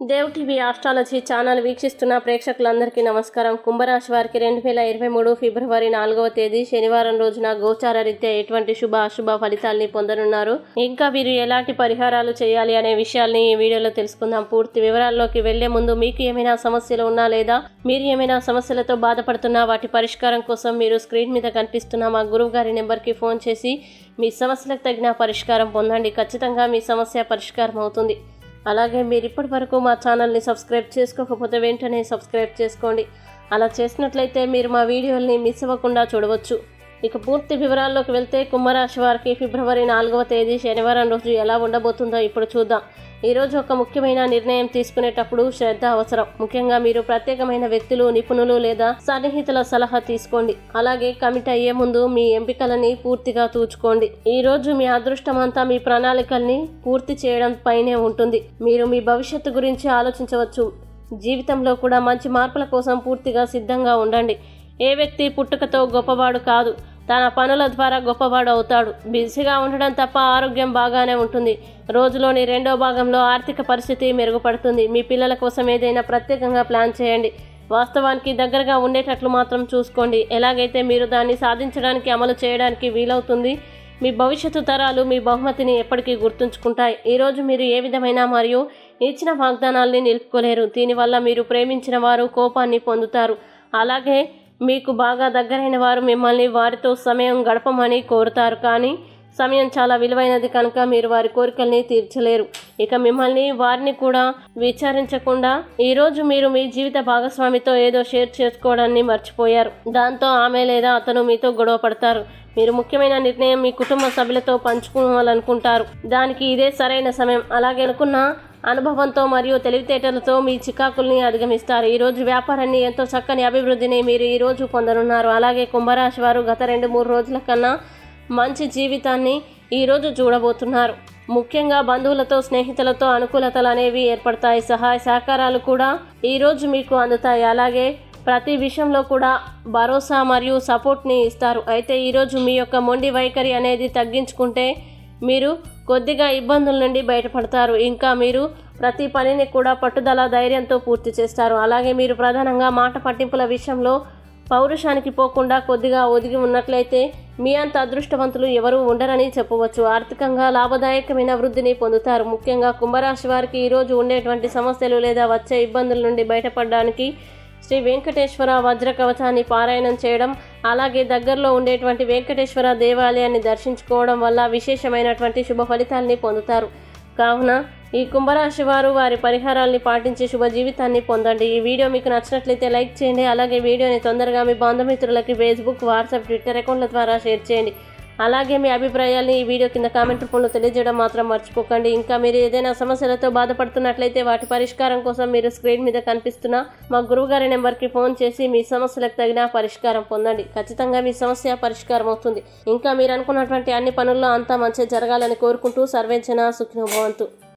Dev TV astrology channel వీక్షిస్తున్న ప్రేక్షకులందరికీ నమస్కారం కుంభరాశి వారికి రెండు వేల ఇరవై మూడు ఫిబ్రవరి నాలుగవ తేదీ శనివారం రోజున గోచార రీత్యా ఎటువంటి శుభ అశుభ ఫలితాల్ని పొందనున్నారు ఇంకా వీరు ఎలాంటి పరిహారాలు చేయాలి అనే విషయాల్ని ఈ వీడియోలో తెలుసుకుందాం పూర్తి వివరాల్లోకి వెళ్లే ముందు మీకు ఏమైనా సమస్యలు ఉన్నా లేదా మీరు ఏమైనా సమస్యలతో బాధపడుతున్నా వాటి పరిష్కారం కోసం మీరు స్క్రీన్ మీద కనిపిస్తున్న మా గురువు గారి నెంబర్కి ఫోన్ చేసి మీ సమస్యలకు తగిన పరిష్కారం పొందండి ఖచ్చితంగా మీ సమస్య పరిష్కారం అవుతుంది అలాగే మీరు ఇప్పటి వరకు మా ఛానల్ని సబ్స్క్రైబ్ చేసుకోకపోతే వెంటనే సబ్స్క్రైబ్ చేసుకోండి అలా చేసినట్లయితే మీరు మా వీడియోల్ని మిస్ అవ్వకుండా చూడవచ్చు ఇక పూర్తి వివరాల్లోకి వెళ్తే కుంభరాశి వారికి ఫిబ్రవరి నాలుగవ తేదీ శనివారం రోజు ఎలా ఉండబోతుందో ఇప్పుడు చూద్దాం ఈరోజు ఒక ముఖ్యమైన నిర్ణయం తీసుకునేటప్పుడు శ్రద్ధ అవసరం ముఖ్యంగా మీరు ప్రత్యేకమైన వ్యక్తులు నిపుణులు లేదా సన్నిహితుల సలహా తీసుకోండి అలాగే కమిట్ అయ్యే ముందు మీ ఎంపికలని పూర్తిగా తూచుకోండి ఈ రోజు మీ అదృష్టం అంతా మీ ప్రణాళికల్ని పూర్తి చేయడం పైనే ఉంటుంది మీరు మీ భవిష్యత్తు గురించి ఆలోచించవచ్చు జీవితంలో కూడా మంచి మార్పుల కోసం పూర్తిగా సిద్ధంగా ఉండండి ఏ వ్యక్తి పుట్టుకతో గొప్పవాడు కాదు తన పనుల ద్వారా గొప్పవాడు అవుతాడు బిజీగా ఉండడం తప్ప ఆరోగ్యం బాగానే ఉంటుంది రోజులోని రెండో భాగంలో ఆర్థిక పరిస్థితి మెరుగుపడుతుంది మీ పిల్లల కోసం ఏదైనా ప్రత్యేకంగా ప్లాన్ చేయండి వాస్తవానికి దగ్గరగా ఉండేటట్లు మాత్రం చూసుకోండి ఎలాగైతే మీరు దాన్ని సాధించడానికి అమలు చేయడానికి వీలవుతుంది మీ భవిష్యత్తు తరాలు మీ బహుమతిని ఎప్పటికీ గుర్తుంచుకుంటాయి ఈరోజు మీరు ఏ విధమైన మరియు ఇచ్చిన వాగ్దానాల్ని నిలుపుకోలేరు దీనివల్ల మీరు ప్రేమించిన వారు కోపాన్ని పొందుతారు అలాగే మీకు బాగా దగ్గరైన వారు మిమ్మల్ని వారితో సమయం గడపమని కోరుతారు కానీ సమయం చాలా విలువైనది కనుక మీరు వారి కోరికల్ని తీర్చలేరు ఇక మిమ్మల్ని వారిని కూడా విచారించకుండా ఈరోజు మీరు మీ జీవిత భాగస్వామితో ఏదో షేర్ చేసుకోవడాన్ని మర్చిపోయారు దాంతో ఆమె లేదా అతను మీతో గొడవ పడతారు మీరు ముఖ్యమైన నిర్ణయం మీ కుటుంబ సభ్యులతో పంచుకోవాలనుకుంటారు దానికి ఇదే సరైన సమయం అలాగే అనుకున్న అనుభవంతో మరియు తెలివితేటలతో మీ చికాకుల్ని అధిగమిస్తారు ఈరోజు వ్యాపారాన్ని ఎంతో చక్కని అభివృద్ధిని మీరు ఈరోజు పొందనున్నారు అలాగే కుంభరాశి వారు గత రెండు మూడు రోజుల కన్నా మంచి జీవితాన్ని ఈరోజు చూడబోతున్నారు ముఖ్యంగా బంధువులతో స్నేహితులతో అనుకూలతలు అనేవి ఏర్పడతాయి సహాయ సహకారాలు కూడా ఈరోజు మీకు అందుతాయి అలాగే ప్రతి విషయంలో కూడా భరోసా మరియు సపోర్ట్ని ఇస్తారు అయితే ఈరోజు మీ యొక్క మొండి వైఖరి అనేది తగ్గించుకుంటే మీరు కొద్దిగా ఇబ్బందుల నుండి బయటపడతారు ఇంకా మీరు ప్రతి పనిని కూడా పట్టుదల ధైర్యంతో పూర్తి చేస్తారు అలాగే మీరు ప్రధానంగా మాట పట్టింపుల విషయంలో పౌరుషానికి పోకుండా కొద్దిగా ఒదిగి ఉన్నట్లయితే మీ అంత అదృష్టవంతులు ఎవరూ ఉండరని చెప్పవచ్చు ఆర్థికంగా లాభదాయకమైన వృద్ధిని పొందుతారు ముఖ్యంగా కుంభరాశి వారికి ఈరోజు ఉండేటువంటి సమస్యలు లేదా వచ్చే ఇబ్బందుల నుండి బయటపడడానికి శ్రీ వెంకటేశ్వర వజ్ర కవచాన్ని పారాయణం చేయడం అలాగే దగ్గరలో ఉండేటువంటి వెంకటేశ్వర దేవాలయాన్ని దర్శించుకోవడం వల్ల విశేషమైనటువంటి శుభ ఫలితాల్ని పొందుతారు కావున ఈ కుంభరాశి వారు వారి పరిహారాల్ని పాటించి శుభ జీవితాన్ని పొందండి ఈ వీడియో మీకు నచ్చినట్లయితే లైక్ చేయండి అలాగే వీడియోని తొందరగా మీ బంధుమిత్రులకి ఫేస్బుక్ వాట్సాప్ ట్విట్టర్ అకౌంట్ల ద్వారా షేర్ చేయండి అలాగే మీ అభిప్రాయాల్ని ఈ వీడియో కింద కామెంట్ రూపంలో తెలియజేయడం మాత్రం మర్చిపోకండి ఇంకా మీరు ఏదైనా సమస్యలతో బాధపడుతున్నట్లయితే వాటి పరిష్కారం కోసం మీరు స్క్రీన్ మీద కనిపిస్తున్న మా గురువుగారి నెంబర్కి ఫోన్ చేసి మీ సమస్యలకు తగిన పరిష్కారం పొందండి ఖచ్చితంగా మీ సమస్య పరిష్కారం అవుతుంది ఇంకా మీరు అనుకున్నటువంటి అన్ని పనుల్లో అంతా మంచి జరగాలని కోరుకుంటూ సర్వేంచన సుఖినోభవంతు